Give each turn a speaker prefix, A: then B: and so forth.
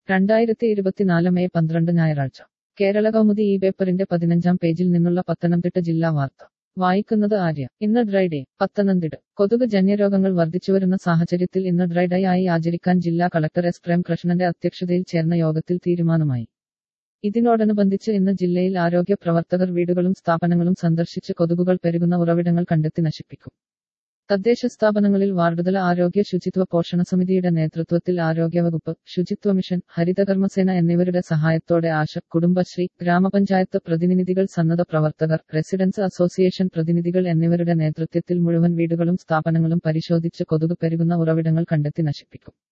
A: രണ്ടായിരത്തി ഇരുപത്തിനാല് മെയ് പന്ത്രണ്ട് ഞായറാഴ്ച കേരള കൗമുദി ഈ പേപ്പറിന്റെ പതിനഞ്ചാം പേജിൽ നിന്നുള്ള പത്തനംതിട്ട ജില്ലാ വാർത്ത വായിക്കുന്നത് ആര്യ ഇന്ന് ഡ്രൈ ഡേ പത്തനംതിട്ട കൊതുക് ജന്യരോഗങ്ങൾ വർദ്ധിച്ചുവരുന്ന സാഹചര്യത്തിൽ ഇന്ന് ഡ്രൈ ഡേ ആയി ആചരിക്കാൻ ജില്ലാ കളക്ടർ എസ് പ്രേംകൃഷ്ണന്റെ അധ്യക്ഷതയിൽ ചേർന്ന യോഗത്തിൽ തീരുമാനമായി ഇതിനോടനുബന്ധിച്ച് ഇന്ന് ജില്ലയിൽ ആരോഗ്യ പ്രവർത്തകർ വീടുകളും സ്ഥാപനങ്ങളും സന്ദർശിച്ച് കൊതുകുകൾ പെരുകുന്ന ഉറവിടങ്ങൾ കണ്ടെത്തി നശിപ്പിക്കും തദ്ദേശ സ്ഥാപനങ്ങളിൽ വാർഡുതല ആരോഗ്യ ശുചിത്വ പോഷണ സമിതിയുടെ നേതൃത്വത്തിൽ ആരോഗ്യവകുപ്പ് ശുചിത്വ മിഷൻ ഹരിതകർമ്മസേന എന്നിവരുടെ സഹായത്തോടെ ആശ കുടുംബശ്രീ ഗ്രാമപഞ്ചായത്ത് പ്രതിനിധികൾ സന്നദ്ധ പ്രവർത്തകർ റെസിഡൻസ് അസോസിയേഷൻ പ്രതിനിധികൾ എന്നിവരുടെ നേതൃത്വത്തിൽ മുഴുവൻ വീടുകളും സ്ഥാപനങ്ങളും പരിശോധിച്ച് കൊതുക് പെരുകുന്ന ഉറവിടങ്ങൾ കണ്ടെത്തി നശിപ്പിക്കും